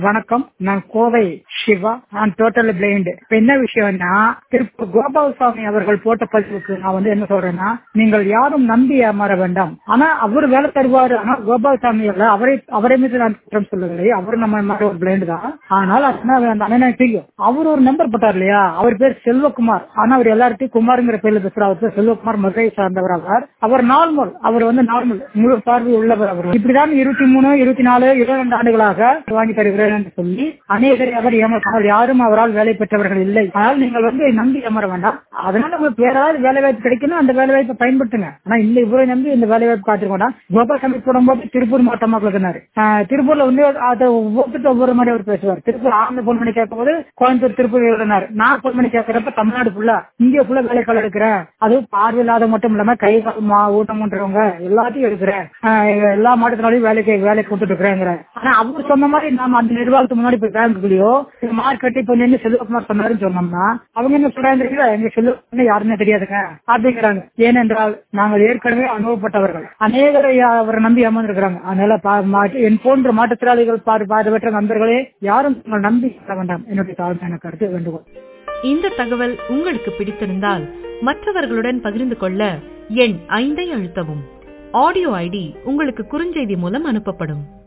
வணக்கம் நான் கோவை சிவா நான் டோட்டல் பிளைண்ட் இப்ப என்ன விஷயம்னா திருப்பூர் கோபாலசாமி அவர்கள் போட்ட பதிவுக்கு நான் வந்து என்ன சொல்றேன்னா நீங்கள் யாரும் நம்பி ஏமாற வேண்டாம் ஆனா அவர் வேலை தருவாரு ஆனா கோபாலசாமி அல்ல அவரை அவரை மீது நான் குற்றம் சொல்லவில்லை அவர் நம்ம மாதிரி ஒரு பிளைண்ட் தான் ஆனால் அது அந்த அண்ணனை தெரியும் அவர் ஒரு நம்பர் போட்டார் இல்லையா அவர் பேர் செல்வகுமார் ஆனா அவர் எல்லார்ட்டையும் குமாருங்கிற பேர்ல பேசுற அவர் பேர் செல்வகுமார் மதுரை சார்ந்தவர் அவர் அவர் நார்மல் அவர் வந்து நார்மல் முழு பார்வை உள்ளவர் அவர் இப்படிதான் இருபத்தி மூணு இருபத்தி நாலு இருபத்தி ரெண்டு ஆண்டுகளாக வாங்கி தருகிறேன் என்று சொல்லி அநேகரை அவர் ஏமாற்றார் யாரும் அவரால் வேலை பெற்றவர்கள் இல்லை ஆனால் நீங்கள் வந்து நம்பி ஏமாற வேண்டாம் அதனால உங்களுக்கு வேற ஏதாவது வேலை வாய்ப்பு கிடைக்கணும் அந்த வேலை வாய்ப்பை பயன்படுத்துங்க ஆனா இந்த இவரை நம்பி இந்த வேலை வாய்ப்பு காத்திருக்க வேண்டாம் கோபாலசாமி போடும்போது திருப்பூர் மாவட்டமா இருக்கிறாரு திருப்பூர்ல வந்து அதை ஒவ்வொருத்தர் ஒவ்வொரு மாதிரி அவர் பேசுவார் திருப்பூர் ஆனந்த போன் பண்ணி கேட்கும்போது கோயம்புத்தூர் திருப்பூர் எழுதினார் நான் போன் பண்ணி கேட்கறப்ப தமிழ்நாடு ஃபுல்லா இந்தியா ஃபுல்லா வேலைக்கால எடுக்கிறேன் அதுவும் பார்வையில்லாத மட்டும் இல்லாம கை கால் மா ஊட்டம்ன்றவங்க எல்லாத்தையும் எடுக்கிறேன் எல்லா மாவட்டத்தினாலையும் வேலைக்கு வேலை கொடுத்துட்டு இருக்கிறேங்கிற ஆனா அவர் சொன்ன மாதிரி நாம அந்த நிர்வாகத்துக்கு முன்னாடி போய் பேங்குக்குள்ளயோ மார்க்கெட் இப்ப என்ன செல்வகுமார் சொன்னாருன்னு சொன்னோம்னா அவங்க என்ன சொல்றாங்க தெரியல எங்க செல்வகுமார் யாருன்னு தெரியாதுங்க அப்படிங்கிறாங்க ஏனென்றால் நாங்கள் ஏற்கனவே அனுபவப்பட்டவர்கள் அநேகரை அவரை நம்பி ஏமாந்துருக்கிறாங்க அதனால என் போன்ற மாற்றுத்திறனாளிகள் பார்வையற்ற நண்பர்களே யாரும் உங்கள் நம்பி இருக்க வேண்டாம் என்னுடைய தாழ்மையான கருத்து வேண்டுகோள் இந்த தகவல் உங்களுக்கு பிடித்திருந்தால் மற்றவர்களுடன் பகிர்ந்து கொள்ள எண் ஐந்தை அழுத்தவும் ஆடியோ ஐடி உங்களுக்கு குறுஞ்செய்தி மூலம் அனுப்பப்படும்